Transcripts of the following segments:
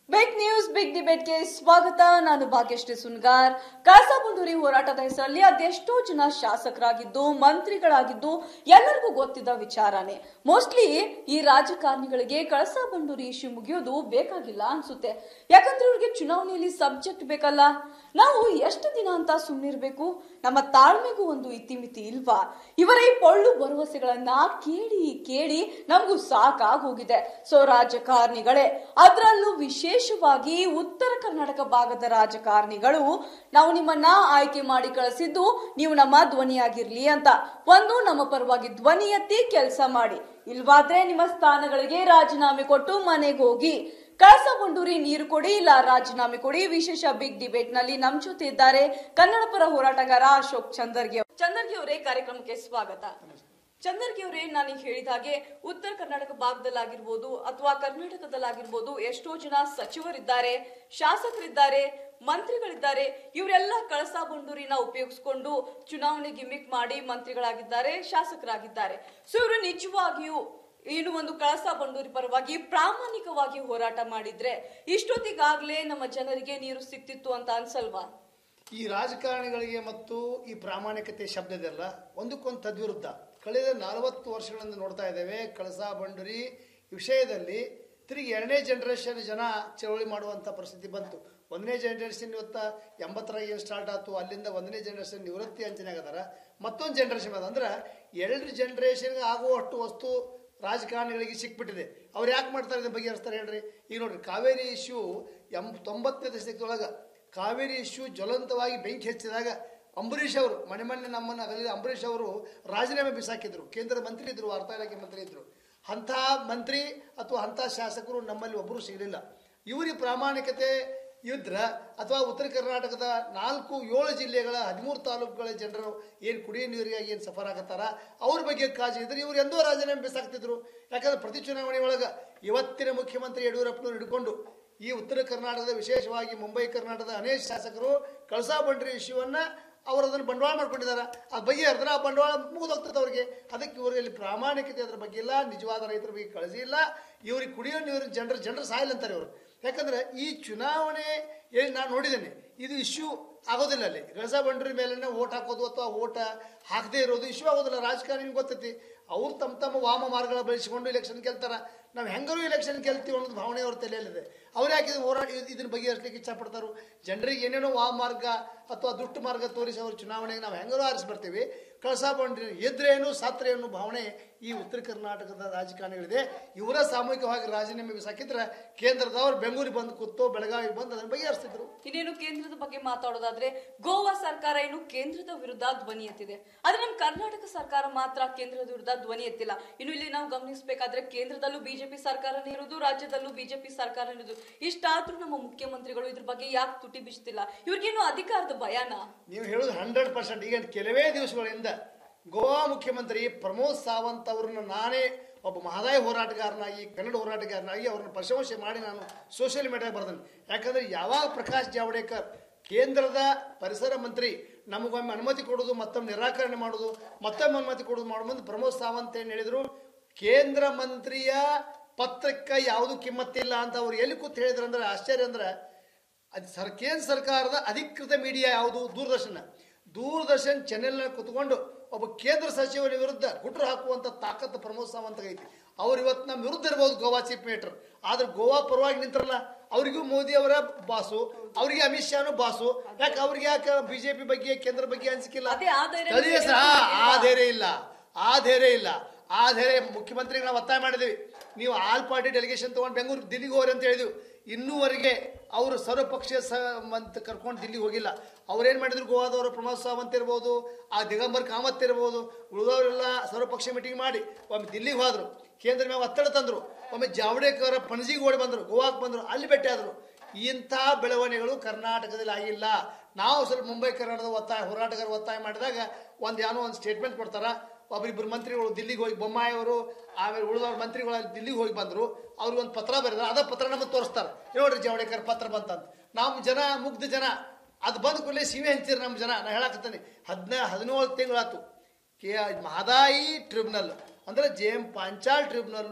Big news big ಡಿಬೇಟ್ಗೆ ಸ್ವಾಗತ ನಾನು ಭಾಗ್ಯಶ್ರೀ ಸುನ್ಗಾರ್ ಕಳಸಾ ಬಂಡೂರಿ ಹೋರಾಟದ ಹೆಸರಲ್ಲಿ ಅದೆಷ್ಟೋ ಜನ ಶಾಸಕರಾಗಿದ್ದು ಮಂತ್ರಿಗಳಾಗಿದ್ದು ಎಲ್ಲರಿಗೂ ಗೊತ್ತಿದ್ದ ವಿಚಾರನೇ ಮೋಸ್ಟ್ಲಿ ಈ ರಾಜಕಾರಣಿಗಳಿಗೆ ಕಳಸಾ ಬಂಡೂರಿ ಇಶ್ಯೂ ಮುಗಿಯೋದು ಬೇಕಾಗಿಲ್ಲ ಅನ್ಸುತ್ತೆ ಯಾಕಂದ್ರೆ ಇವ್ರಿಗೆ ಚುನಾವಣೆಯಲ್ಲಿ ಸಬ್ಜೆಕ್ಟ್ ಬೇಕಲ್ಲ ನಾವು ಎಷ್ಟು ದಿನ ಅಂತ ಸುಮ್ಮನಿರ್ಬೇಕು ನಮ್ಮ ತಾಳ್ಮೆಗೂ ಒಂದು ಇತಿಮಿತಿ ಇಲ್ವಾ ಇವರ ಈ ಪೊಳ್ಳು ಭರವಸೆಗಳನ್ನ ಕೇಳಿ ಕೇಳಿ ನಮಗೂ ಸಾಕಾಗ್ ಹೋಗಿದೆ ಸೊ ರಾಜಕಾರಣಿಗಳೇ ಅದರಲ್ಲೂ ವಿಶೇಷವಾಗಿ ಉತ್ತರ ಕರ್ನಾಟಕ ಭಾಗದ ರಾಜಕಾರಣಿಗಳು ನಾವು ನಿಮ್ಮನ್ನ ಆಯ್ಕೆ ಮಾಡಿ ಕಳಿಸಿದ್ದು ನೀವು ನಮ್ಮ ಧ್ವನಿಯಾಗಿರ್ಲಿ ಅಂತ ಒಂದು ನಮ್ಮ ಪರವಾಗಿ ಧ್ವನಿ ಎತ್ತಿ ಕೆಲಸ ಮಾಡಿ ಇಲ್ವಾದ್ರೆ ನಿಮ್ಮ ಸ್ಥಾನಗಳಿಗೆ ರಾಜೀನಾಮೆ ಕೊಟ್ಟು ಮನೆಗೆ ಹೋಗಿ ಕಳಸಾ ಬಂಡೂರಿ ನೀರು ಕೊಡಿ ಇಲ್ಲ ರಾಜೀನಾಮೆ ಕೊಡಿ ವಿಶೇಷ ಬಿಗ್ ಡಿಬೇಟ್ ನಲ್ಲಿ ನಮ್ ಜೊತೆ ಇದ್ದಾರೆ ಕನ್ನಡ ಪರ ಹೋರಾಟಗಾರ ಅಶೋಕ್ ಚಂದರ್ಗಿ ಅವ್ರು. ಚಂದರ್ಗಿ ಅವರೇ ಕಾರ್ಯಕ್ರಮಕ್ಕೆ ಸ್ವಾಗತ ಚಂದರ್ಗಿ ಅವರೇ ನಾನೀಗ ಹೇಳಿದ ಹಾಗೆ ಉತ್ತರ ಕರ್ನಾಟಕ ಭಾಗದಲ್ಲಾಗಿರ್ಬೋದು ಅಥವಾ ಕರ್ನಾಟಕದಲ್ಲಾಗಿರ್ಬೋದು ಎಷ್ಟೋ ಜನ ಸಚಿವರಿದ್ದಾರೆ ಶಾಸಕರಿದ್ದಾರೆ ಮಂತ್ರಿಗಳಿದ್ದಾರೆ ಇವರೆಲ್ಲ ಕಳಸಾ ಬಂಡೂರಿನ ಉಪಯೋಗಿಸ್ಕೊಂಡು ಚುನಾವಣೆ ಗಿಮಿಕ್ ಮಾಡಿ ಮಂತ್ರಿಗಳಾಗಿದ್ದಾರೆ ಶಾಸಕರಾಗಿದ್ದಾರೆ ಸೊ ಇವರು ನಿಜವಾಗಿಯೂ ಏನು ಒಂದು ಕಳಸಾ ಬಂಡೂರಿ ಪರವಾಗಿ ಪ್ರಾಮಾಣಿಕವಾಗಿ ಹೋರಾಟ ಮಾಡಿದ್ರೆ ಇಷ್ಟೊತ್ತಿಗಾಗ್ಲೇ ನಮ್ಮ ಜನರಿಗೆ ನೀರು ಸಿಕ್ತಿತ್ತು ಅಂತ ಅನ್ಸಲ್ವಾ ಈ ರಾಜಕಾರಣಿಗಳಿಗೆ ಮತ್ತು ಈ ಪ್ರಾಮಾಣಿಕತೆ ಶಬ್ದದೆಲ್ಲ ಒಂದಕ್ಕೊಂದು ತದ್ವಿರುದ್ಧ ಕಳೆದ ನಲವತ್ತು ವರ್ಷಗಳಿಂದ ನೋಡ್ತಾ ಇದ್ದೇವೆ ಕಳಸಾ ಬಂಡೂರಿ ವಿಷಯದಲ್ಲಿ ತಿರುಗಿ ಎರಡನೇ ಜನರೇಷನ್ ಜನ ಚಳವಳಿ ಮಾಡುವಂಥ ಪರಿಸ್ಥಿತಿ ಬಂತು ಒಂದನೇ ಜನರೇಷನ್ ಇವತ್ತ ಎಂಬತ್ತರ ಏನು ಸ್ಟಾರ್ಟ್ ಆಯ್ತು ಅಲ್ಲಿಂದ ಒಂದನೇ ಜನರೇಷನ್ ನಿವೃತ್ತಿ ಅಂಚನೆ ಆಗದಾರ ಮತ್ತೊಂದು ಜನರೇಷನ್ ಅದ ಅಂದ್ರೆ ಎರಡು ಜನರೇಷನ್ಗೆ ಆಗುವಷ್ಟು ವಸ್ತು ರಾಜಕಾರಣಿಗಳಿಗೆ ಸಿಕ್ಬಿಟ್ಟಿದೆ ಅವ್ರು ಯಾಕೆ ಮಾಡ್ತಾರೆ ಇದನ್ನ ಬಗೆಹರಿಸ್ತಾರೆ ಹೇಳ್ರಿ ಈಗ ನೋಡ್ರಿ ಕಾವೇರಿ ಇಶ್ಯೂ ಎಂ ತೊಂಬತ್ತನೇ ದಶಕದೊಳಗೆ ಕಾವೇರಿ ಇಶ್ಯೂ ಜ್ವಲಂತವಾಗಿ ಬೆಂಕಿ ಹಚ್ಚಿದಾಗ ಅಂಬರೀಷ್ ಅವರು ಮನೆ ಮನೆ ನಮ್ಮನ್ನ ಅಗಲಿದ ಅಂಬರೀಷ್ ಅವರು ರಾಜೀನಾಮೆ ಬಿಸಾಕಿದ್ರು ಕೇಂದ್ರ ಮಂತ್ರಿ ಇದ್ರು ವಾರ್ತಾ ಇಲಾಖೆ ಮಂತ್ರಿ ಇದ್ರು ಅಂಥ ಮಂತ್ರಿ ಅಥವಾ ಅಂಥ ಶಾಸಕರು ನಮ್ಮಲ್ಲಿ ಒಬ್ಬರು ಸಿಗಲಿಲ್ಲ ಇವರಿಗೆ ಪ್ರಾಮಾಣಿಕತೆ ಇದ್ರ ಅಥವಾ ಉತ್ತರ ಕರ್ನಾಟಕದ ನಾಲ್ಕು ಏಳು ಜಿಲ್ಲೆಗಳ ಹದಿಮೂರು ತಾಲೂಕುಗಳ ಜನರು ಏನು ಕುಡಿಯೋ ನೀರಿಗಾಗಿ ಏನು ಸಫರ್ ಆಗತ್ತಾರ ಅವ್ರ ಬಗ್ಗೆ ಕಾಳಜಿ ಇದ್ರೆ ಇವ್ರು ಎಂದೋ ರಾಜೀನಾಮೆ ಬಿಸಾಕ್ತಿದ್ರು ಯಾಕಂದ್ರೆ ಪ್ರತಿ ಚುನಾವಣೆ ಒಳಗೆ ಇವತ್ತಿನ ಮುಖ್ಯಮಂತ್ರಿ ಯಡಿಯೂರಪ್ಪನವ್ರು ಹಿಡ್ಕೊಂಡು ಈ ಉತ್ತರ ಕರ್ನಾಟಕದ ವಿಶೇಷವಾಗಿ ಮುಂಬೈ ಕರ್ನಾಟಕದ ಅನೇಕ ಶಾಸಕರು ಕಳಸಾ ಬಂಡ್ರಿ ಇಶ್ಯೂವನ್ನ ಅವರು ಅದನ್ನು ಬಂಡವಾಳ ಮಾಡ್ಕೊಂಡಿದ್ದಾರೆ ಆ ಬಗ್ಗೆ ಹರಿದ್ರೆ ಆ ಬಂಡವಾಳ ಮುಗಿದೋಗ್ತದೆ ಅವ್ರಿಗೆ ಅದಕ್ಕೆ ಇವರಲ್ಲಿ ಪ್ರಾಮಾಣಿಕತೆ ಅದ್ರ ಬಗ್ಗೆ ಇಲ್ಲ ನಿಜವಾದ ರೈತರ ಬಗ್ಗೆ ಕಾಳಜಿ ಇಲ್ಲ ಇವ್ರಿಗೆ ಕುಡಿಯೋ ನೀರು ಜನರು ಜನರು ಸಾಯಿಲ್ ಅಂತಾರೆ ಇವರು ಯಾಕಂದ್ರೆ ಈ ಚುನಾವಣೆ ಏನು ನಾನು ನೋಡಿದ್ದೇನೆ ಇದು ಇಶ್ಯೂ ಆಗೋದಿಲ್ಲ ಅಲ್ಲಿ ಕಳಸಾ ಬಂಡ್ರಿ ಮೇಲೆ ಓಟ್ ಹಾಕೋದು ಅಥವಾ ಓಟ್ ಹಾಕದೇ ಇರೋದು ಇಶ್ಯೂ ಆಗೋದಿಲ್ಲ ರಾಜಕಾರಣಿ ಗೊತ್ತೈತಿ ಅವ್ರು ತಮ್ಮ ತಮ್ಮ ವಾಮ ಮಾರ್ಗಗಳ ಬೆಳೆಸಿಕೊಂಡು ಎಲೆಕ್ಷನ್ ಗೆಲ್ತಾರ ನಾವು ಹೆಂಗಾರು ಎಲೆಕ್ಷನ್ ಗೆಲ್ತೀವಿ ಅನ್ನೋದು ಭಾವನೆ ಅವ್ರ ತಲೆಯಲ್ಲಿದೆ ಅವ್ರು ಯಾಕೆ ಇದು ಹೋರಾಟ ಇದ್- ಇದನ್ನ ಬಗೆಹರಿಸ್ಲಿಕ್ಕೆ ಇಚ್ಛಪಡ್ತಾರೋ ಜನರಿಗೆ ಏನೇನೋ ವಾಮ ಮಾರ್ಗ ಅಥವಾ ದುಷ್ಟ ಮಾರ್ಗ ತೋರಿಸಿ ಅವ್ರ ಚುನಾವಣೆಗೆ ನಾವು ಹೆಂಗಾರು ಆರಿಸಿ ಬರ್ತೀವಿ ಕಳಸಾ ಬಂಡ್ರಿ ಎದ್ರೇನು ಸಾತ್ರೇನು ಭಾವನೆ ಈ ಉತ್ತರ ಕರ್ನಾಟಕದ ರಾಜಕಾರಣಿಗಳಿದೆ ಇವರ ಸಾಮೂಹಿಕವಾಗಿ ರಾಜೀನಾಮೆ ಬಿಸಾಕಿದ್ರೆ ಕೇಂದ್ರದವ್ರು ಬೆಂಗಳೂರಿಗೆ ಬಂದು ಕೂತೋ ಬೆಳಗಾವಿಗೆ ಬಂದು ಅದನ್ನು ಬಗೆಹರಿಸ್ತಿದ್ರು ಇನ್ನೇನು ಕೇಂದ್ರದ ಬಗ್ಗೆ ಮಾತಾಡೋದಾದ್ರೆ ಗೋವಾ ಸರ್ಕಾರ ಏನು ಕೇಂದ್ರದ ವಿರುದ್ಧ ಧ್ವನಿ ಎತ್ತಿದೆ ಆದ್ರೆ ನಮ್ಮ ಕರ್ನಾಟಕ ಸರ್ಕಾರ ಮಾತ್ರ ಕೇಂದ್ರದ ವಿರುದ್ಧ ಧ್ವನಿ ಎತ್ತಿಲ್ಲ ಇನ್ನು ಇಲ್ಲಿ ನಾವು ಗಮನಿಸಬೇಕಾದ್ರೆ ಕೇಂದ್ರದಲ್ಲೂ ಬಿಜೆಪಿ ಸರ್ಕಾರನೇ ಇರೋದು ರಾಜ್ಯದಲ್ಲೂ ಬಿಜೆಪಿ ಸರ್ಕಾರ ಇರೋದು ಇಷ್ಟಾದ್ರೂ ನಮ್ಮ ಮುಖ್ಯಮಂತ್ರಿಗಳು ಇದ್ರ ಬಗ್ಗೆ ಯಾಕೆ ತುಟಿ ಬಿಚ್ತಿಲ್ಲ ಇವ್ರಿಗೇನು ಅಧಿಕಾರದ ಭಯನಾ ನೀವು ಹೇಳೋದು ಹಂಡ್ರೆಡ್ ಪರ್ಸೆಂಟ್ ಈಗ ಕೆಲವೇ ದಿವಸಗಳಿಂದ ಗೋವಾ ಮುಖ್ಯಮಂತ್ರಿ ಪ್ರಮೋದ್ ಸಾವಂತ್ ಅವರನ್ನು ನಾನೇ ಒಬ್ಬ ಮಹದಾಯಿ ಹೋರಾಟಗಾರನಾಗಿ ಕನ್ನಡ ಹೋರಾಟಗಾರನಾಗಿ ಅವ್ರನ್ನ ಪ್ರಶಂಸೆ ಮಾಡಿ ನಾನು ಸೋಷಿಯಲ್ ಮೀಡಿಯಾ ಬರ್ದೇನೆ ಯಾಕಂದ್ರೆ ಯಾವಾಗ ಪ್ರಕಾಶ್ ಜಾವಡೇಕರ್ ಕೇಂದ್ರದ ಪರಿಸರ ಮಂತ್ರಿ ನಮಗೊಮ್ಮೆ ಅನುಮತಿ ಕೊಡೋದು ಮತ್ತೊಮ್ಮೆ ನಿರಾಕರಣೆ ಮಾಡೋದು ಮತ್ತೊಮ್ಮೆ ಅನುಮತಿ ಕೊಡೋದು ಮಾಡೋ ಮುಂದೆ ಪ್ರಮೋದ್ ಸಾವಂತ್ ಏನು ಹೇಳಿದ್ರು ಕೇಂದ್ರ ಮಂತ್ರಿಯ ಪತ್ರಕ್ಕೆ ಯಾವುದು ಕಿಮ್ಮತ್ತಿಲ್ಲ ಅಂತ ಅವ್ರು ಎಲ್ಲಿ ಕೂತ್ ಹೇಳಿದ್ರು ಅಂದ್ರೆ ಆಶ್ಚರ್ಯ ಅಂದ್ರೆ ಅದು ಸರ್ ಕೇಂದ್ರ ಸರ್ಕಾರದ ಅಧಿಕೃತ ಮೀಡಿಯಾ ಯಾವುದು ದೂರದರ್ಶನ ದೂರದರ್ಶನ್ ಚಾನೆಲ್ನ ಕುತ್ಕೊಂಡು ಒಬ್ಬ ಕೇಂದ್ರ ಸಚಿವರ ವಿರುದ್ಧ ಗುಟ್ರು ಹಾಕುವಂತ ತಾಕತ್ತು ಪ್ರಮೋದ್ ಸಾವಂತ್ ಐತಿ ಅವ್ರು ಇವತ್ತು ನಮ್ಮ ವಿರುದ್ಧ ಇರ್ಬೋದು ಗೋವಾ ಚೀಫ್ ಮಿನಿಸ್ಟರ್ ಆದ್ರೆ ಗೋವಾ ಪರವಾಗಿ ನಿಂತಾರಲ್ಲ ಅವರಿಗೂ ಮೋದಿ ಅವರ ಬಾಸು ಅವರಿಗೆ ಅಮಿತ್ ಶಾನು ಬಾಸು ಯಾಕೆ ಅವ್ರಿಗೆ ಯಾಕೆ ಬಿಜೆಪಿ ಬಗ್ಗೆ ಕೇಂದ್ರ ಬಗ್ಗೆ ಅನ್ಸಿಕಿಲ್ಲ ಅದೇ ಆ ಧೈರ್ಯ ಸ್ಥಳೀಯ ಸ- ಆ, ಆ ಧೈರ್ಯ ಇಲ್ಲ ಆ ಧೈರ್ಯ ಇಲ್ಲ ಆ ಧೈರ್ಯ ಮುಖ್ಯಮಂತ್ರಿಗೆ ನಾವು ಒತ್ತಾಯ ಮಾಡಿದ್ವಿ ನೀವು ಆಲ್ ಪಾರ್ಟಿ ಡೆಲಿಗೇಷನ್ ತಗೊಂಡು ಬೆಂಗಳೂರು ದಿಲ್ಲಿಗೆ ಹೋಗ್ರಿ ಅಂತ ಹೇಳಿದ್ವಿ ಇನ್ನೂವರೆಗೆ ಅವರು ಸರ್ವಪಕ್ಷೀಯ ಸ ಅಂತ ಕರ್ಕೊಂಡು ದಿಲ್ಲಿಗೆ ಹೋಗಿಲ್ಲ ಅವ್ರೇನ್ ಮಾಡಿದ್ರು ಗೋವಾದವರು ಪ್ರಮೋದ್ ಸಾವಂತ್ ಇರ್ಬೋದು ಆ ದಿಗಂಬರ್ ಕಾಮತ್ ಇರ್ಬೋದು ಉಳಿದವರೆಲ್ಲ ಸರ್ವಪಕ್ಷ ಮೀಟಿಂಗ್ ಮಾಡಿ ಒಮ್ಮೆ ದಿಲ್ಲಿಗೆ ಹೋದ್ರು ಕೇಂದ್ರ ಮೇಲೆ ಒತ್ತಡ ತಂದ್ರು ಒಮ್ಮೆ ಜಾವಡೇಕರ್ ಪಣಜಿಗೆ ಓಡಿ ಬಂದ್ರು ಗೋವಾಕ್ಕೆ ಬಂದ್ರು ಅಲ್ಲಿ ಭೇಟಿ ಆದ್ರು ಇಂಥ ಬೆಳವಣಿಗೆಗಳು ಕರ್ನಾಟಕದಲ್ಲಿ ಆಗಿಲ್ಲ ನಾವು ಸ್ವಲ್ಪ ಮುಂಬೈ ಕರ್ನಾಟಕದ ಒತ್ತಾಯ ಹೋರಾಟಗಾರ ಒತ್ತಾಯ ಮಾಡಿದಾಗ ಒಂದು ಏನೋ ಒಂದು ಸ್ಟೇಟ್ಮೆಂಟ್ ಕೊಡ್ತಾರ ಒಬ್ಬರಿಬ್ಬರು ಮಂತ್ರಿಗಳು ದಿಲ್ಲಿಗೆ ಹೋಗಿ ಬೊಮ್ಮಾಯಿ ಅವರು ಆಮೇಲೆ ಉಳಿದವ್ರ ಮಂತ್ರಿಗಳು ಅಲ್ಲಿ ದಿಲ್ಲಿಗೆ ಹೋಗಿ ಬಂದರು ಅವ್ರಿಗೆ ಒಂದು ಪತ್ರ ಬರೆದ್ರು ಅದ ಪತ್ರ ನಮಗೆ ತೋರಿಸ್ತಾರೆ ನೋಡ್ರಿ ಜಾವಡೇಕರ್ ಪತ್ರ ಬಂತಂತ ನಮ್ಮ ಜನ ಮುಗ್ಧ ಜನ ಅದು ಬಂದ ಕೂಡಲೇ ಸೀಮೆ ಹಂಚಿರಿ ನಮ್ಮ ಜನ ನಾ ಹೇಳಕತ್ತೀನಿ ಹದಿನ ಹದಿನೇಳು ತಿಂಗಳಾತು ಕೆ ಮಹದಾಯಿ ಟ್ರಿಬ್ಯುನಲ್ ಅಂದ್ರೆ ಜೆ ಎಂ ಪಾಂಚಾಲ್ ಟ್ರಿಬ್ಯುನಲ್ಲು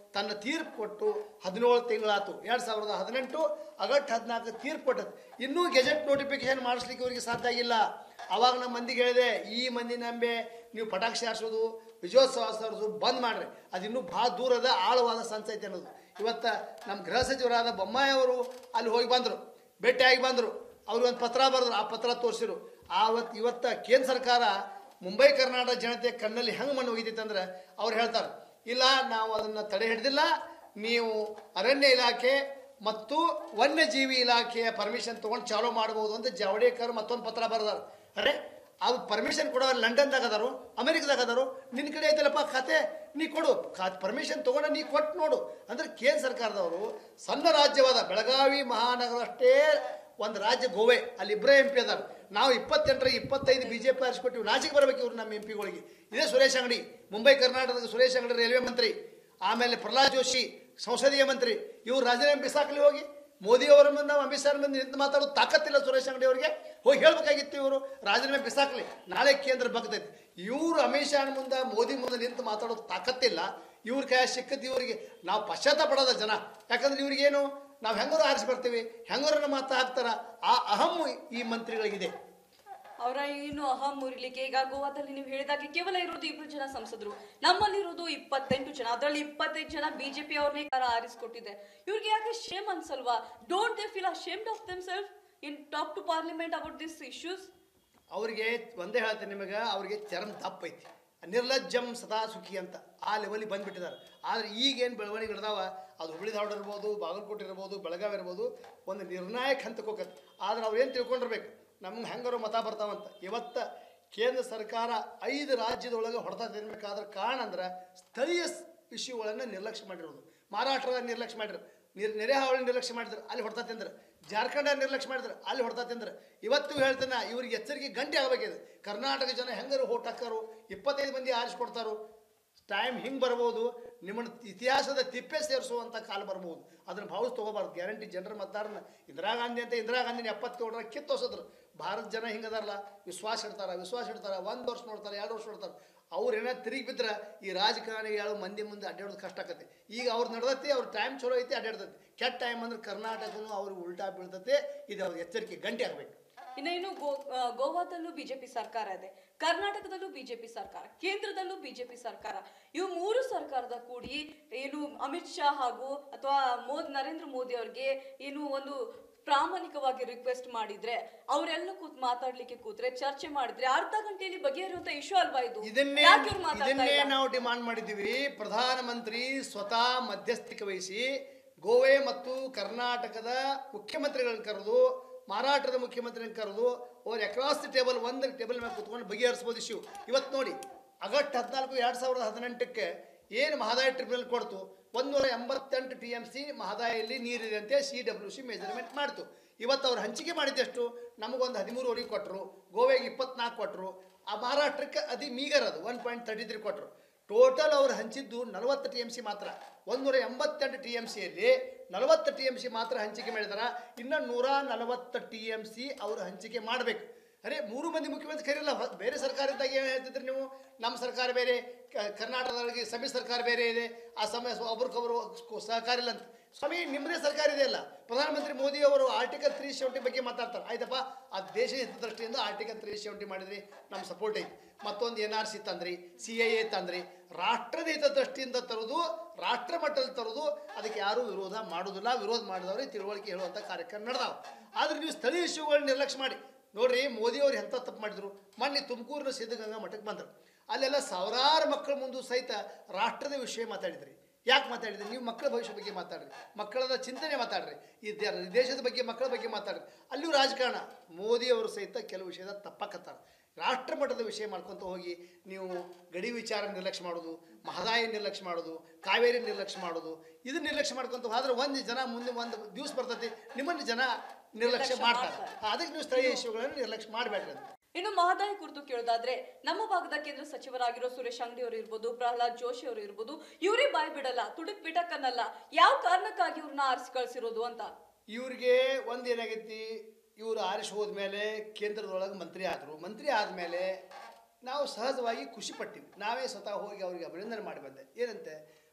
ತನ್ನ ತೀರ್ಪು ಕೊಟ್ಟು ಹದಿನೇಳು ತಿಂಗಳಾತು ಎರಡು ಸಾವಿರದ ಹದಿನೆಂಟು ಆಗಸ್ಟ್ ಹದಿನಾಲ್ಕು ತೀರ್ಪು ಕೊಟ್ಟದ್ದು ಇನ್ನೂ ಗೆಜೆಟ್ ನೋಟಿಫಿಕೇಶನ್ ಮಾಡಿಸ್ಲಿಕ್ಕೆ ಇವರಿಗೆ ಸಾಧ್ಯ ಆಗಿಲ್ಲ ಅವಾಗ ನಮ್ಮ ಮಂದಿಗೆ ಹೇಳಿದೆ ಈ ಮಂದಿ ನಂಬೆ ನೀವು ಪಟಾಕ್ಷಿ ಹಾರಿಸೋದು ವಿಜಯೋತ್ಸವ ಆಚರಿಸೋದು ಬಂದ್ ಮಾಡ್ರಿ ಅದು ಇನ್ನೂ ಭಾಳ ದೂರದ ಆಳವಾದ ಸಂಚೈತೆ ಅನ್ನೋದು ಇವತ್ತ ನಮ್ಮ ಗೃಹ ಸಚಿವರಾದ ಬೊಮ್ಮಾಯಿ ಅವರು ಅಲ್ಲಿ ಹೋಗಿ ಬಂದರು ಭೇಟಿಯಾಗಿ ಬಂದರು ಅವ್ರಿಗೆ ಒಂದು ಪತ್ರ ಬರೆದ್ರು ಆ ಪತ್ರ ತೋರಿಸಿರು ಆವತ್ತು ಇವತ್ತ ಕೇಂದ್ರ ಸರ್ಕಾರ ಮುಂಬೈ ಕರ್ನಾಟಕ ಜನತೆ ಕಣ್ಣಲ್ಲಿ ಹೆಂಗೆ ಮಣ್ಣು ಒಗಿತೈತೆ ಅಂದ್ರೆ ಅವ್ರು ಹೇಳ್ತಾರೆ ಇಲ್ಲ ನಾವು ಅದನ್ನು ತಡೆ ಹಿಡ್ದಿಲ್ಲ ನೀವು ಅರಣ್ಯ ಇಲಾಖೆ ಮತ್ತು ವನ್ಯಜೀವಿ ಇಲಾಖೆಯ ಪರ್ಮಿಷನ್ ತೊಗೊಂಡು ಚಾಲೂ ಮಾಡ್ಬೋದು ಅಂತ ಜಾವಡೇಕರ್ ಮತ್ತೊಂದು ಪತ್ರ ಬರೆದಾರೆ ಅರೆ ಅವು ಪರ್ಮಿಷನ್ ಕೊಡೋರು ಲಂಡನ್ದಾಗ ಅದಾರು ಅಮೆರಿಕದಾಗ ಅದಾರು ನಿನ್ನ ಕಡೆ ಐತಲ್ಲಪ್ಪ ಖಾತೆ ನೀ ಕೊಡು ಖಾ ಪರ್ಮಿಷನ್ ತೊಗೊಂಡ ನೀ ಕೊಟ್ಟು ನೋಡು ಅಂದ್ರೆ ಕೇಂದ್ರ ಸರ್ಕಾರದವರು ಸಣ್ಣ ರಾಜ್ಯವಾದ ಬೆಳಗಾವಿ ಮಹಾನಗರಷ್ಟೇ ಒಂದು ರಾಜ್ಯ ಗೋವೆ ಅಲ್ಲಿ ಇಬ್ಬರೇ ಎಂ ಪಿ ಅದಾರ ನಾವು ಇಪ್ಪತ್ತೆಂಟರ ಇಪ್ಪತ್ತೈದು ಬಿ ಜೆ ಪಿ ಆರಿಸ್ಕೊಟ್ಟಿವಿ ನಾಚಿಕೆ ಬರ್ಬೇಕು ಇವ್ರು ನಮ್ಮ ಎಂ ಪಿಗಳಿಗೆ ಇದೇ ಸುರೇಶ್ ಅಂಗಡಿ ಮುಂಬೈ ಕರ್ನಾಟಕದ ಸುರೇಶ್ ಅಂಗಡಿ ರೈಲ್ವೆ ಮಂತ್ರಿ ಆಮೇಲೆ ಪ್ರಹ್ಲಾದ್ ಜೋಶಿ ಸಂಸದೀಯ ಮಂತ್ರಿ ಇವ್ರು ರಾಜೀನಾಮೆ ಬಿಸಾಕಲಿ ಹೋಗಿ ಮೋದಿ ಅವರ ಮುಂದೆ ಅಮಿತ್ ಶಾ ಮುಂದೆ ನಿಂತು ಮಾತಾಡೋದು ತಾಕತ್ತಿಲ್ಲ ಸುರೇಶ್ ಅಂಗಡಿ ಅವರಿಗೆ ಹೋಗಿ ಹೇಳ್ಬೇಕಾಗಿತ್ತು ಇವರು ರಾಜೀನಾಮೆ ಬಿಸಾಕಲಿ ನಾಳೆ ಕೇಂದ್ರ ಬಗ್ತೈತಿ ಇವರು ಅಮಿತ್ ಶಾ ಮುಂದೆ ಮೋದಿ ಮುಂದೆ ನಿಂತು ಮಾತಾಡೋದು ತಾಕತ್ತಿಲ್ಲ ಇವ್ರ ಕೈ ಸಿಕ್ಕದ್ದು ಇವರಿಗೆ ನಾವು ಪಶ್ಚಾತ್ತಾಪ ಪಡೋದ ಜನ ಯಾಕಂದ್ರೆ ಇವ್ರಿಗೇನು ನಾವು ಹೆಂಗಾರು ಆರಿಸಿ ಬರ್ತೀವಿ ಹೆಂಗಾರ ಮಾತು ಹಾಕ್ತಾರ ಆ ಅಹಂ ಈ ಮಂತ್ರಿಗಳಿಗಿದೆ ಅವರ ಏನು ಅಹಂ ಮುರಿಲಿಕ್ಕೆ ಈಗ ಗೋವಾದಲ್ಲಿ ನೀವು ಹೇಳಿದಾಗೆ ಕೇವಲ ಇರೋದು ಇಬ್ರು ಜನ ಸಂಸದರು ನಮ್ಮಲ್ಲಿರೋದು ಇಪ್ಪತ್ತೆಂಟು ಜನ ಅದರಲ್ಲಿ ಇಪ್ಪತ್ತೈದು ಜನ ಬಿಜೆಪಿ ಅವ್ರನ್ನೇ ಕಾರ ಆರಿಸ್ಕೊಟ್ಟಿದೆ ಇವ್ರಿಗೆ ಯಾಕೆ ಶೇಮ್ ಅನ್ಸಲ್ವಾ don't they feel ashamed of them self in talk to parliament about this issues ಅವ್ರಿಗೆ ಒಂದೇ ಹೇಳ್ತೇನೆ ನಿಮಗೆ ಅವ್ರಿಗೆ ಚರಮ್ ತಪ್ಪ ಐತಿ ನಿರ್ಲಜ್ಜಂ ಸದಾ ಸುಖಿ ಅಂತ ಆ ಲೆವೆಲಿಗೆ ಬಂದ್ಬಿಟ್ಟಿದ್ದಾರೆ ಆದರೆ ಈಗೇನು ಬೆಳವಣಿಗೆ ನಡೆದಾವ ಅದು ಹುಬ್ಳಿ ಧಾರವಾಡ ಇರ್ಬೋದು ಬಾಗಲಕೋಟೆ ಇರ್ಬೋದು ಬೆಳಗಾವಿ ಇರ್ಬೋದು ಒಂದು ನಿರ್ಣಾಯಕ ಹಂತಕ್ಕೆ ಹೋಗತ್ತೆ ಆದ್ರೆ ಅವ್ರು ಏನು ತಿಳ್ಕೊಂಡಿರ್ಬೇಕು ನಮ್ಗೆ ಹೆಂಗಾರು ಮತ ಬರ್ತಾವಂತ ಇವತ್ತ ಕೇಂದ್ರ ಸರ್ಕಾರ ಐದು ರಾಜ್ಯದೊಳಗೆ ಹೊಡೆತ ತಿನ್ಬೇಕಾದ್ರ ಕಾರಣ ಅಂದ್ರೆ ಸ್ಥಳೀಯ ಇಶ್ಯೂಗಳನ್ನು ನಿರ್ಲಕ್ಷ್ಯ ಮಾಡಿರೋದು ಮಹಾರಾಷ್ಟ್ರದ ನಿರ್ಲಕ್ಷ್ಯ ಮಾಡಿದ್ರು ನಿರ್ ನೆರೆ ಹಾವಳಿ ನಿರ್ಲಕ್ಷ್ಯ ಮಾಡಿದ್ರು ಅಲ್ಲಿ ಹೊಡೆತ ತಿಂದ್ರೆ ಜಾರ್ಖಂಡ ನಿರ್ಲಕ್ಷ್ಯ ಮಾಡಿದ್ರು ಅಲ್ಲಿ ಹೊಡೆತ ತಿಂದ್ರೆ ಇವತ್ತು ಹೇಳ್ತಾನೆ ಇವ್ರಿಗೆ ಎಚ್ಚರಿಕೆ ಗಂಟೆ ಆಗಬೇಕಿದೆ ಕರ್ನಾಟಕ ಜನ ಹೆಂಗಾರು ಓಟ್ ಹಾಕಾರು ಇಪ್ಪತ್ತೈದು ಮಂದಿ ಆರಿಸ್ಕೊಡ್ತಾರೋ ಟೈಮ್ ಹಿಂಗೆ ಬರ್ಬೋದು ನಿಮ್ಮನ್ನು ಇತಿಹಾಸದ ತಿಪ್ಪೆ ಸೇರಿಸುವಂಥ ಕಾಲ ಬರ್ಬೋದು ಅದನ್ನು ಭಾವಿಸ್ ತೊಗೋಬಾರ್ದು ಗ್ಯಾರಂಟಿ ಜನರ ಮತದಾರನ ಇಂದಿರಾ ಗಾಂಧಿ ಅಂತ ಇಂದಿರಾ ಗಾಂಧಿನ ಎಪ್ಪತ್ತೇಳರ ಕಿತ್ತೋಸದ್ರು ಭಾರತ ಜನ ಹಿಂಗದಾರಲ್ಲ ವಿಶ್ವಾಸ ಇಡ್ತಾರ ವಿಶ್ವಾಸ ಇಡ್ತಾರ ಒಂದು ವರ್ಷ ನೋಡ್ತಾರೆ ಎರಡು ವರ್ಷ ನೋಡ್ತಾರೆ ಅವ್ರು ಏನೋ ತಿರುಗಿ ಬಿದ್ರೆ ಈ ರಾಜಕಾರಣಿಗಳು ಮಂದಿ ಮುಂದೆ ಅಡ್ಡಾಡೋದು ಕಷ್ಟ ಆಕತ್ತೆ ಈಗ ಅವ್ರು ನಡೆದೈತಿ ಅವ್ರ ಟೈಮ್ ಚಲೋ ಐತಿ ಅಡ್ಡಾಡ್ತೈತಿ ಕೆಟ್ಟ ಟೈಮ್ ಅಂದ್ರೆ ಕರ್ನಾಟಕನು ಅವ್ರಿಗೆ ಉಲ್ಟಾ ಬೀಳ್ತೈತೆ ಇದು ಅವ್ರ ಎಚ್ಚರಿಕೆ ಗಂಟೆ ಆಗಬೇಕು ಇನ್ನು ಇನ್ನು ಗೋ ಆ, ಗೋವಾದಲ್ಲೂ ಬಿಜೆಪಿ ಸರ್ಕಾರ ಇದೆ ಕರ್ನಾಟಕದಲ್ಲೂ ಬಿಜೆಪಿ ಸರ್ಕಾರ ಕೇಂದ್ರದಲ್ಲೂ ಬಿಜೆಪಿ ಸರ್ಕಾರ ಇವು ಮೂರು ಸರ್ಕಾರದ ಕೂಡಿ ಏನು ಅಮಿತ್ ಶಾ ಹಾಗೂ ಅಥವಾ ಮೋದ್ ನರೇಂದ್ರ ಮೋದಿ ಅವ್ರಿಗೆ ಏನು ಒಂದು ಪ್ರಾಮಾಣಿಕವಾಗಿ ರಿಕ್ವೆಸ್ಟ್ ಮಾಡಿದ್ರೆ ಅವರೆಲ್ಲ ಕೂತ್ ಮಾತಾಡ್ಲಿಕ್ಕೆ ಕೂತ್ರೆ ಚರ್ಚೆ ಮಾಡಿದ್ರೆ ಅರ್ಧ ಗಂಟೆಯಲ್ಲಿ ಬಗೆಹರಿಯುವಂತ ಇಶ್ಯೂ ಅಲ್ವಾ ಇದು ಇದನ್ನೇ ಯಾಕೆ ಇವ್ರು ಮಾತಾಡ್ತಾ ಇದನ್ನೇ ಇಲ್ಲ? ನಾವು ಡಿಮಾಂಡ್ ಮಾಡಿದ್ದೀವಿ ಪ್ರಧಾನಮಂತ್ರಿ ಸ್ವತಃ ಮಧ್ಯಸ್ಥಿಕೆ ವಹಿಸಿ ಗೋವೆ ಮತ್ತು ಕರ್ನಾಟಕದ ಮುಖ್ಯಮಂತ್ರಿಗಳನ್ನ ಕರೆದು ಮಹಾರಾಷ್ಟ್ರದ ಮುಖ್ಯಮಂತ್ರಿಗಳನ್ನ ಕರೆದು ಅವ್ರು ಅಕ್ರಾಸ್ ದಿ ಟೇಬಲ್ ಒಂದು ಟೇಬಲ್ ಮೇಲೆ ಕುತ್ಕೊಂಡು ಬಗೆಹರಿಸ್ಬೋದು ಇಶ್ಯೂ ಇವತ್ತು ನೋಡಿ ಆಗಸ್ಟ್ ಹದಿನಾಲ್ಕು ಎರಡು ಸಾವಿರದ ಹದಿನೆಂಟಕ್ಕೆ ಏನು ಮಹದಾಯಿ ಟ್ರಿಬ್ಯುನಲ್ ಕೊಡ್ತು ಒಂದೂರ ಎಂಬತ್ತೆಂಟು ಟಿ ಎಮ್ ಸಿ ಮಹದಾಯಿಯಲ್ಲಿ ನೀರಿದೆ ಅಂತ ಸಿ ಡಬ್ಲ್ಯೂ ಸಿ ಮೆಜರ್ಮೆಂಟ್ ಮಾಡ್ತು ಇವತ್ತು ಅವ್ರು ಹಂಚಿಕೆ ಮಾಡಿದ್ದೆಷ್ಟು ನಮಗೊಂದು ಹದಿಮೂರುವರೆಗೆ ಕೊಟ್ಟರು ಗೋವೆಗೆ ಇಪ್ಪತ್ನಾಲ್ಕು ಕೊಟ್ಟರು ಆ ಮಹಾರಾಷ್ಟ್ರಕ್ಕೆ ಅತಿ ಮೀಗರ್ ಅದು ಒನ್ ಪಾಯಿಂಟ್ ತರ್ಟಿ ತ್ರೀ ಕೊಟ್ಟರು ಟೋಟಲ್ ಅವ್ರು ಹಂಚಿದ್ದು ನಲವತ್ತು ಟಿ ಎಮ್ ಸಿ ಮಾತ್ರ ಒಂದೂರ ಎಂಬತ್ತೆಂಟು ಟಿ ಎಮ್ ಸಿಯಲ್ಲಿ ನಲವತ್ತು ಟಿ ಎಮ್ ಸಿ ಮಾತ್ರ ಹಂಚಿಕೆ ಮಾಡಿದಾರ ಇನ್ನು ನೂರ ನಲವತ್ತು ಟಿ ಎಮ್ ಸಿ ಅವರು ಹಂಚಿಕೆ ಮಾಡಬೇಕು ಅರೆ ಮೂರು ಮಂದಿ ಮುಖ್ಯಮಂತ್ರಿ ಕರೀಲ್ಲ ಹೊ- ಬೇರೆ ಸರ್ಕಾರ ಇದ್ದಾಗ ಏನು ಹೇಳ್ತಿದ್ರಿ ನೀವು ನಮ್ಮ ಸರ್ಕಾರ ಬೇರೆ ಕ- ಕರ್ನಾಟಕದೊಳಗೆ ಸಮ್ಮಿಶ್ರ ಸರ್ಕಾರ ಬೇರೆ ಇದೆ ಆ ಸಮಯ ಒಬ್ರಿಗೊಬ್ರು ಸ್ಕು- ಸಹಕಾರ ಇಲ್ಲ ಅಂತ ಸ್ವಾಮಿ ನಿಮ್ಮದೇ ಸರ್ಕಾರ ಇದೆ ಅಲ್ಲ ಪ್ರಧಾನಮಂತ್ರಿ ಮೋದಿ ಅವರು ಆರ್ಟಿಕಲ್ ತ್ರೀ ಸೆವೆಂಟಿ ಬಗ್ಗೆ ಮಾತಾಡ್ತಾರೆ ಆಯ್ತಪ್ಪ ಆ ದೇಶ ಹಿತದೃಷ್ಟಿಯಿಂದ ಆರ್ಟಿಕಲ್ ತ್ರೀ ಸೆವೆಂಟಿ ಮಾಡಿದ್ರಿ ನಮ್ಮ ಸಪೋರ್ಟ್ ಐತಿ ಮತ್ತೊಂದು ಎನ್ ಆರ್ ಸಿ ತಂದ್ರಿ ಸಿ ಐ ಎ ತಂದ್ರಿ ರಾಷ್ಟ್ರದ ಹಿತದೃಷ್ಟಿಯಿಂದ ತರೋದು ರಾಷ್ಟ್ರ ಮಟ್ಟದಲ್ಲಿ ತರೋದು ಅದಕ್ಕೆ ಯಾರೂ ವಿರೋಧ ಮಾಡೋದಿಲ್ಲ ವಿರೋಧ ಮಾಡಿದವ್ರಿಗೆ ತಿಳುವಳಿಕೆ ಹೇಳುವಂಥ ಕಾರ್ಯಕ್ರಮ ನಡೆದಾವ ಆದ್ರೆ ನೀವು ಸ್ಥಳೀಯ ಇಶ್ಯೂಗಳನ್ನ ನಿರ್ಲಕ್ಷ್ಯ ಮಾಡಿ ನೋಡ್ರಿ ಮೋದಿ ಅವ್ರು ಎಂಥ ತಪ್ಪು ಮಾಡಿದ್ರು ಮೊನ್ನೆ ತುಮಕೂರಿನ ಸಿದ್ಧಗಂಗಾ ಮಠಕ್ಕೆ ಬಂದರು ಅಲ್ಲೆಲ್ಲ ಸಾವಿರಾರು ಮಕ್ಕಳ ಮುಂದೆ ಸಹಿತ ರಾಷ್ಟ್ರದ ವಿಷಯ ಮಾತಾಡಿದ್ರಿ ಯಾಕೆ ಮಾತಾಡಿದ್ರಿ ನೀವು ಮಕ್ಕಳ ಭವಿಷ್ಯ ಬಗ್ಗೆ ಮಾತಾಡ್ರಿ ಮಕ್ಕಳದ ಚಿಂತನೆ ಮಾತಾಡ್ರಿ ಈ ದೇ- ದೇಶದ ಬಗ್ಗೆ ಮಕ್ಕಳ ಬಗ್ಗೆ ಮಾತಾಡ್ರಿ ಅಲ್ಲಿಯೂ ರಾಜಕಾರಣ ಮೋದಿ ಅವರು ಸಹಿತ ಕೆಲವು ವಿಷಯದ ತಪ್ಪಕತ್ತಾರ ರಾಷ್ಟ್ರ ಮಟ್ಟದ ವಿಷಯ ಮಾಡ್ಕೊತ ಹೋಗಿ ನೀವು ಗಡಿ ವಿಚಾರ ನಿರ್ಲಕ್ಷ್ಯ ಮಾಡೋದು ಮಹದಾಯಿ ನಿರ್ಲಕ್ಷ್ಯ ಮಾಡೋದು ಕಾವೇರಿ ನಿರ್ಲಕ್ಷ್ಯ ಮಾಡೋದು ಇದನ್ನ ನಿರ್ಲಕ್ಷ್ಯ ಮಾಡ್ಕೊಂತ ಹೋದ್ರೆ ಒಂದು ಜನ ಮುಂದೆ ಒಂದು ದಿವಸ ಬರ್ತೈತಿ ನಿಮ್ಮನ್ನು ಜನ ನಿರ್ಲಕ್ಷ್ಯ ನಿರ್ಲಕ್ಷ್ಯ ಮಾಡ್ತಾರೆ ಮಾಡ್ತಾರೆ. ಅದಕ್ಕೆ ನೀವು ಸ್ಥಳೀಯ ಇಶ್ಯೂಗಳನ್ನು ನಿರ್ಲಕ್ಷ್ಯ ಮಾಡಬೇಡ್ರಿ ಅಂತ ಇನ್ನು ಮಹದಾಯಿ ಕುರಿತು ಕೇಳೋದಾದ್ರೆ ನಮ್ಮ ಭಾಗದ ಕೇಂದ್ರ ಸಚಿವರಾಗಿರೋ ಸುರೇಶ್ ಅಂಗಡಿ ಅವರು ಇರ್ಬೋದು ಪ್ರಹ್ಲಾದ್ ಜೋಶಿ ಅವರು ಇರ್ಬೋದು ಇವರೇ ಬಾಯ್ ಬಿಡಲ್ಲ ತುಡುಕ್ ಬಿಟಕ್ಕನ್ನಲ್ಲ ಯಾವ ಕಾರಣಕ್ಕಾಗಿ ಇವ್ರನ್ನ ಆರಿಸಿ ಕಳ್ಸಿರೋದು ಅಂತ ಇವ್ರಿಗೆ ಒಂದು ಏನಾಗೈತಿ ಇವರು ಆರಿಸಿ ಹೋದ್ಮೇಲೆ ಕೇಂದ್ರದೊಳಗೆ ಮಂತ್ರಿ ಆದರು ಮಂತ್ರಿ ಆದಮೇಲೆ ನಾವು ಸಹಜವಾಗಿ ಖುಷಿ ಪಟ್ಟಿವಿ ನಾವೇ ಸ್ವತಃ ಹೋಗಿ ಅವ್ರಿಗೆ ಅಭಿನಂದನೆ ಮಾಡಿ ಬಂದೆ ಏನಂತೆ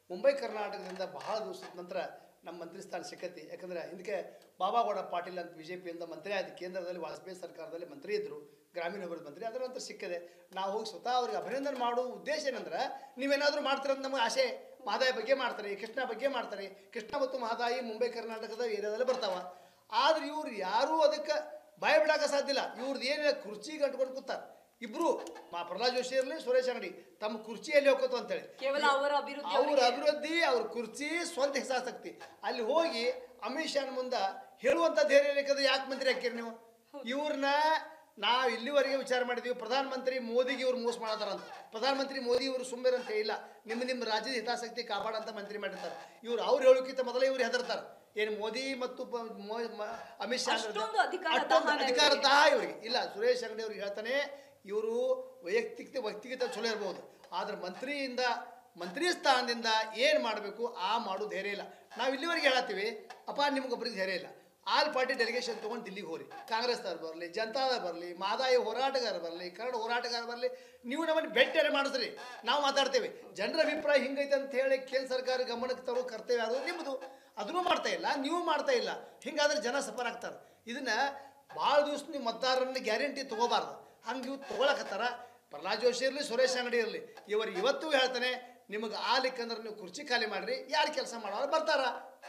ಮುಂಬೈ ಕರ್ನಾಟಕದಿಂದ ಬಹಳ ದಿವಸದ ನಂತರ ನಮ್ಮ ಮಂತ್ರಿ ಸ್ಥಾನ ಸಿಕ್ಕತಿ ಯಾಕಂದ್ರೆ ಹಿಂದಕ್ಕೆ ಬಾಬಾಗೌಡ ಪಾಟೀಲ್ ಅಂತ ಬಿಜೆಪಿಯಿಂದ ಮಂತ್ರಿ ಆದ ಕೇಂದ್ರದಲ್ಲಿ ವಾಜಪೇಯಿ ಸರ್ಕಾರದಲ್ಲಿ ಮಂತ್ರಿ ಇದ್ರು ಗ್ರಾಮೀಣ ಅಭಿವೃದ್ಧಿ ಮಂತ್ರಿ ಅದರ ನಂತರ ಸಿಕ್ಕದೆ ನಾವು ಹೋಗಿ ಸ್ವತಃ ಅವ್ರಿಗೆ ಅಭಿನಂದನೆ ಮಾಡೋ ಉದ್ದೇಶ ಏನಂದ್ರೆ ನೀವೇನಾದರೂ ಮಾಡ್ತೀರಂತ ನಮಗೆ ಆಸೆ ಮಹದಾಯಿ ಬಗ್ಗೆ ಮಾಡ್ತಾರೆ ಕೃಷ್ಣ ಬಗ್ಗೆ ಮಾಡ್ತಾರೆ ಕೃಷ್ಣ ಮತ್ತು ಮಹದಾಯಿ ಮುಂಬೈ ಕರ್ನಾಟಕದ ಏರಿಯಾದಲ್ಲಿ ಬರ್ತಾವ ಆದ್ರೆ ಇವ್ರು ಯಾರೂ ಅದಕ್ಕೆ ಭಯ ಬಿಡಾಕ ಸಾಧ್ಯ ಇಲ್ಲ ಇವ್ರದ್ದು ಏನಿಲ್ಲ ಕುರ್ಚಿ ಕಟ್ಕೊಂಡು ಕೂತಾರ ಇಬ್ರು ಮಾ ಪ್ರಹ್ಲಾದ್ ಜೋಶಿ ಇರಲಿ ಸುರೇಶ್ ಅಂಗಡಿ ತಮ್ಮ ಕುರ್ಚಿಯಲ್ಲಿ ಹೋಗ್ಕೋತು ಅಂತೇಳಿ ಕೇವಲ ಅವರ ಅಭಿವೃದ್ಧಿ ಅವ್ರ ಅವರಿಗೆ- ಅಭಿವೃದ್ಧಿ ಅವ್ರ ಕುರ್ಚಿ ಸ್ವಂತ ಹಿತಾಸಕ್ತಿ ಅಲ್ಲಿ ಹೋಗಿ ಅಮಿತ್ ಶಾನ್ ಮುಂದ ಹೇಳುವಂತ ಧೈರ್ಯ ಬೇಕಂದ್ರೆ ಯಾಕೆ ಮಂತ್ರಿ ಹಾಕಿರಿ ನೀವು ಇವ್ರನ್ನ ನಾವು ಇಲ್ಲಿವರೆಗೆ ವಿಚಾರ ಮಾಡಿದ್ವಿ ಪ್ರಧಾನ ಮಂತ್ರಿ ಮೋದಿಗೆ ಇವ್ರು ಮೋಸ ಮಾಡತಾರಂತ ಪ್ರಧಾನ ಮಂತ್ರಿ ಮೋದಿ ಇವರು ಸುಮ್ಮನೆ ಅಂತ ಇಲ್ಲ ನಿಮ್ಮ ನಿಮ್ಮ ರಾಜ್ಯದ ಹಿತಾಸಕ್ತಿ ಕಾಪಾಡಂತ ಮಂತ್ರಿ ಮಾಡಿರ್ತಾರೆ ಇವ್ರು ಅವ್ರು ಹೇಳೋಕ್ಕಿಂತ ಮೊದಲೇ ಇವ್ರು ಹೆದರ್ತಾರೆ ಏನು ಮೋದಿ ಮತ್ತು ಪ- ಮೋ- ಮ- ಅಮಿತ್ ಶಾ ಅಂದ್ರೆ- ಅಷ್ಟೊಂದು ಅಧಿಕಾರ ಅಷ್ಟೊಂದು ದಾಹನ ಅಧಿಕಾರ ಇವ್ರಿಗೆ. ದಾಹ ಇವ್ರಿಗೆ ಇಲ್ಲ ಸುರೇಶ್ ಅಂಗಡಿ ಅವ್ರಿಗೆ ಹೇಳ್ತಾನೆ ಇವರು ವೈಯಕ್ತಿಕ ವ್ಯಕ್ತಿಗತ ಚಲೋ ಇರ್ಬೋದು ಆದ್ರೆ ಮಂತ್ರಿಯಿಂದ ಮಂತ್ರಿ ಸ್ಥಾನದಿಂದ ಏನು ಮಾಡಬೇಕು ಆ ಮಾಡೋ ಧೈರ್ಯ ಇಲ್ಲ ನಾವು ಇಲ್ಲಿವರೆಗೆ ಹೇಳತ್ತೀವಿ ಅಪ್ಪ ನಿಮ್ಗೊಬ್ಬರಿಗೆ ಧೈರ್ಯ ಇಲ್ಲ ಆಲ್ ಪಾರ್ಟಿ ಡೆಲಿಗೇಷನ್ ತೊಗೊಂಡು ದಿಲ್ಲಿಗೆ ಹೋರಿ ಕಾಂಗ್ರೆಸ್ದವ್ರು ಬರಲಿ ಜನತಾದವ್ರು ಬರಲಿ ಮಾದಾಯಿ ಹೋರಾಟಗಾರ ಬರಲಿ ಕನ್ನಡ ಹೋರಾಟಗಾರ ಬರಲಿ ನೀವು ನಮ್ಮನ್ನು ಭೇಟಿಯಾರೆ ಮಾಡಿಸ್ರಿ ನಾವು ಮಾತಾಡ್ತೇವೆ ಜನರ ಅಭಿಪ್ರಾಯ ಹಿಂಗೈತೆ ಅಂತ ಹೇಳಿ ಕೇಂದ್ರ ಸರ್ಕಾರ ಗಮನಕ್ಕೆ ತರೋ ಕರ್ತವ್ಯ ಅದು ನಿಮ್ಮದು ಅದನ್ನು ಮಾಡ್ತಾ ಇಲ್ಲ ನೀವು ಮಾಡ್ತಾ ಇಲ್ಲ ಹಿಂಗಾದ್ರೆ ಜನ ಸಫರ್ ಆಗ್ತಾರೆ ಇದನ್ನ ಭಾಳ ದಿವಸ ನೀವು ಮತದಾರರನ್ನ ಗ್ಯಾರಂಟಿ ತಗೋಬಾರ್ದು ಹಂಗೆ ಇವು ತೊಗೊಳಕತ್ತಾರ ಪ್ರಹ್ಲಾದ್ ಜೋಶಿ ಇರಲಿ ಸುರೇಶ್ ಅಂಗಡಿ ಇರಲಿ ಇವರು ಇವತ್ತು ಹೇಳ್ತಾನೆ ನಿಮಗೆ ಆಲಿಕ್ಕಂದ್ರೆ ನೀವು ಕುರ್ಚಿ ಖಾಲಿ ಮಾಡ್ರಿ ಯಾರು ಕೆಲಸ ಮಾಡೋರು ಬರ್ತಾರ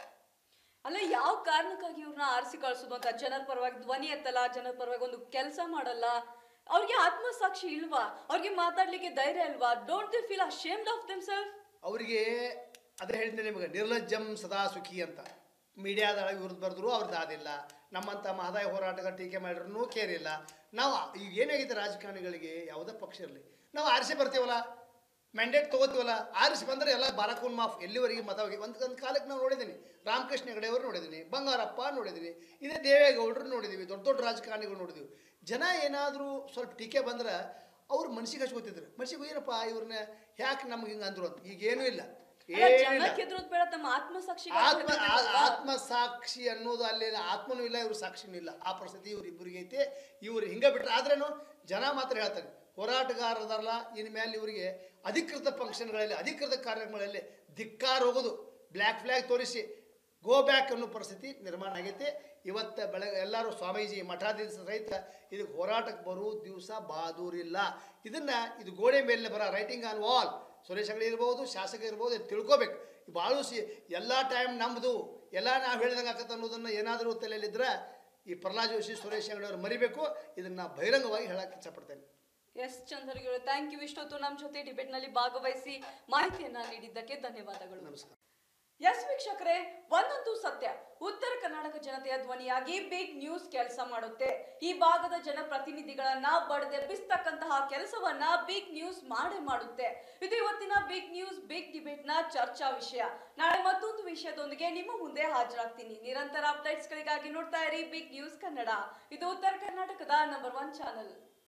ಅಲ್ಲ ಯಾವ ಕಾರಣಕ್ಕಾಗಿ ಇವ್ರನ್ನ ಆರಿಸಿ ಕಳ್ಸೋದು ಅಂತ ಜನರ ಪರವಾಗಿ ಧ್ವನಿ ಎತ್ತಲ್ಲ ಜನರ ಪರವಾಗಿ ಒಂದು ಕೆಲಸ ಮಾಡಲ್ಲ ಅವ್ರಿಗೆ ಆತ್ಮಸಾಕ್ಷಿ ಇಲ್ವಾ ಅವ್ರಿಗೆ ಮಾತಾಡ್ಲಿಕ್ಕೆ ಧೈರ್ಯ ಇಲ್ವಾ don't they feel ashamed of them self ಅವರಿಗೆ ಅದೇ ಹೇಳಿದ್ದೆ ನಿಮಗೆ ನಿರ್ಲಜ್ಜಂ ಸದಾ ಸುಖಿ ಅಂತ ಮೀಡಿಯಾದೊಳಗೆ ಇವ್ರದ್ದು ಬರೆದ್ರು ಅವ್ರದ್ದು ಆದಿಲ್ಲ ನಮ್ಮಂಥ ಮಹದಾಯ ಹೋರಾಟಗಾರ ಟೀಕೆ ಮಾಡಿದ್ರು ಕೇರಿಲ್ಲ ನಾವು ಈಗ ಏನಾಗಿದೆ ರಾಜಕಾರಣಿಗಳಿಗೆ ಯಾವುದೇ ಪಕ್ಷ ಇರಲಿ ನಾವು ಆರಿಸಿ ಬರ್ತೀವಲ್ಲ ಮ್ಯಾಂಡೇಟ್ ತೊಗೋತೀವಲ್ಲ ಆರಿಸಿ ಬಂದರೆ ಎಲ್ಲ ಬಾರಕೂನ್ ಮಾಫ್ ಎಲ್ಲಿವರೆಗೆ ಮತ ಹೋಗಿ ಒಂದು ಒಂದು ಕಾಲಕ್ಕೆ ನಾವು ನೋಡಿದ್ದೀನಿ ರಾಮಕೃಷ್ಣ ಹೆಗಡೆಯವರು ನೋಡಿದ್ದೀನಿ ಬಂಗಾರಪ್ಪ ನೋಡಿದ್ದೀನಿ ಇದೇ ದೇವೇಗೌಡರು ನೋಡಿದ್ದೀವಿ ದೊಡ್ಡ ದೊಡ್ಡ ರಾಜಕಾರಣಿಗಳು ನೋಡಿದ್ದೀವಿ ಜನ ಏನಾದರೂ ಸ್ವಲ್ಪ ಟೀಕೆ ಬಂದ್ರೆ ಅವ್ರು ಮನ್ಸಿಗೆ ಹಚ್ಕೋತಿದ್ರು ಮನ್ಸಿಗೆ ಏನಪ್ಪ ಇವ್ರನ್ನ ಯಾಕೆ ನಮ್ಗೆ ಹಿಂಗೆ ಅಂದ್ರು ಅಂತ ಈಗೇನೂ ಇಲ್ಲ ಏನಿಲ್ಲ ಜನಕ್ಕೆ ಎದುರೋದ್ ಬೇಡ ತಮ್ಮ ಆತ್ಮಸಾಕ್ಷಿ ಆತ್ಮ ಆ- ಆತ್ಮ ಸಾಕ್ಷಿ ಅನ್ನೋದು ಅಲ್ಲಿ ಆತ್ಮನೂ ಇಲ್ಲ ಇವ್ರ ಸಾಕ್ಷಿನೂ ಇಲ್ಲ ಆ ಪರಿಸ್ಥಿತಿ ಇವ್ರ ಇಬ್ಬರಿಗೆ ಐತೆ ಇವ್ರು ಹಿಂಗೆ ಬಿಟ್ರೆ ಆದ್ರೇನು ಜನ ಮಾತ್ರ ಹೇಳ್ತಾರೆ ಹೋರಾಟಗಾರರಲ್ಲ ಇನ್ನು ಮೇಲೆ ಇವರಿಗೆ ಅಧಿಕೃತ ಫಂಕ್ಷನ್ಗಳಲ್ಲಿ ಅಧಿಕೃತ ಕಾರ್ಯಕ್ರಮಗಳಲ್ಲಿ ಧಿಕ್ಕಾರ ಹೋಗೋದು ಬ್ಲ್ಯಾಕ್ ಫ್ಲ್ಯಾಗ್ ತೋರಿಸಿ ಗೋ ಬ್ಯಾಕ್ ಅನ್ನೋ ಪರಿಸ್ಥಿತಿ ನಿರ್ಮಾಣ ಆಗೈತೆ ಇವತ್ತು ಬೆಳಗ್ಗೆ ಎಲ್ಲರೂ ಸ್ವಾಮೀಜಿ ಮಠಾಧೀಶ ಸಹಿತ ಇದಕ್ಕೆ ಹೋರಾಟಕ್ಕೆ ಬರೋ ದಿವಸ ಬಾದೂರಿಲ್ಲ ಇದನ್ನ ಇದು ಗೋಡೆ ಮೇಲೆ ಬರ ರೈಟಿಂಗ್ ಆನ್ ವಾಲ್ ಸುರೇಶ್ ಅಂಗಡಿ ಇರ್ಬೋದು ಶಾಸಕ ಇರ್ಬೋದು ಇದು ತಿಳ್ಕೊಬೇಕು ಭಾಳ ಸಿ ಎಲ್ಲ ಟೈಮ್ ನಮ್ಮದು ಎಲ್ಲ ನಾವು ಹೇಳಿದಂಗೆ ಆಕತ್ತೆ ಅನ್ನೋದನ್ನು ಏನಾದರೂ ತಲೆಯಲ್ಲಿದ್ರೆ ಈ ಪ್ರಹ್ಲಾದ್ ಜೋಶಿ ಸುರೇಶ್ ಅಂಗಡಿ ಅವ್ರು ಮರಿಬೇಕು ಇದನ್ನು ಬಹಿರಂಗವಾಗಿ ಹೇಳಕ್ಕೆ ಇಷ್ಟಪಡ್ತೇನೆ ಎಸ್ ಚಂದ್ರಗಿರು ಥ್ಯಾಂಕ್ ಯು ಇಷ್ಟೊತ್ತು ನಮ್ಮ ಜೊತೆ ಡಿಬೇಟ್ ನಲ್ಲಿ ಭಾಗವಹಿಸಿ ಮಾಹಿತಿಯನ್ನ ನೀಡಿದ್ದಕ್ಕೆ ಧನ್ಯವಾದಗಳು ನಮಸ್ಕಾರ ಎಸ್ ವೀಕ್ಷಕರೇ ಒಂದಂತೂ ಸತ್ಯ ಉತ್ತರ ಕರ್ನಾಟಕ ಜನತೆಯ ಧ್ವನಿಯಾಗಿ ಬಿಗ್ ನ್ಯೂಸ್ ಕೆಲಸ ಮಾಡುತ್ತೆ ಈ ಭಾಗದ ಜನಪ್ರತಿನಿಧಿಗಳನ್ನ ಬಡದೆಬ್ಬಿಸ್ತಕ್ಕಂತಹ ಕೆಲಸವನ್ನ ಬಿಗ್ ನ್ಯೂಸ್ ಮಾಡೇ ಮಾಡುತ್ತೆ ಇದು ಇವತ್ತಿನ ಬಿಗ್ ನ್ಯೂಸ್ ಬಿಗ್ ಡಿಬೇಟ್ ನ ಚರ್ಚಾ ವಿಷಯ ನಾಳೆ ಮತ್ತೊಂದು ವಿಷಯದೊಂದಿಗೆ ನಿಮ್ಮ ಮುಂದೆ ಹಾಜರಾಗ್ತೀನಿ ನಿರಂತರ ಅಪ್ಡೇಟ್ಸ್ ಗಳಿಗಾಗಿ ನೋಡ್ತಾ ಇರಿ ಬಿಗ್ ನ್ಯೂಸ್ ಕನ್ನಡ ಇದು ಉತ್ತರ ಕರ್ನಾಟಕದ ನಂಬರ್ ಒನ್ ಚಾನೆಲ್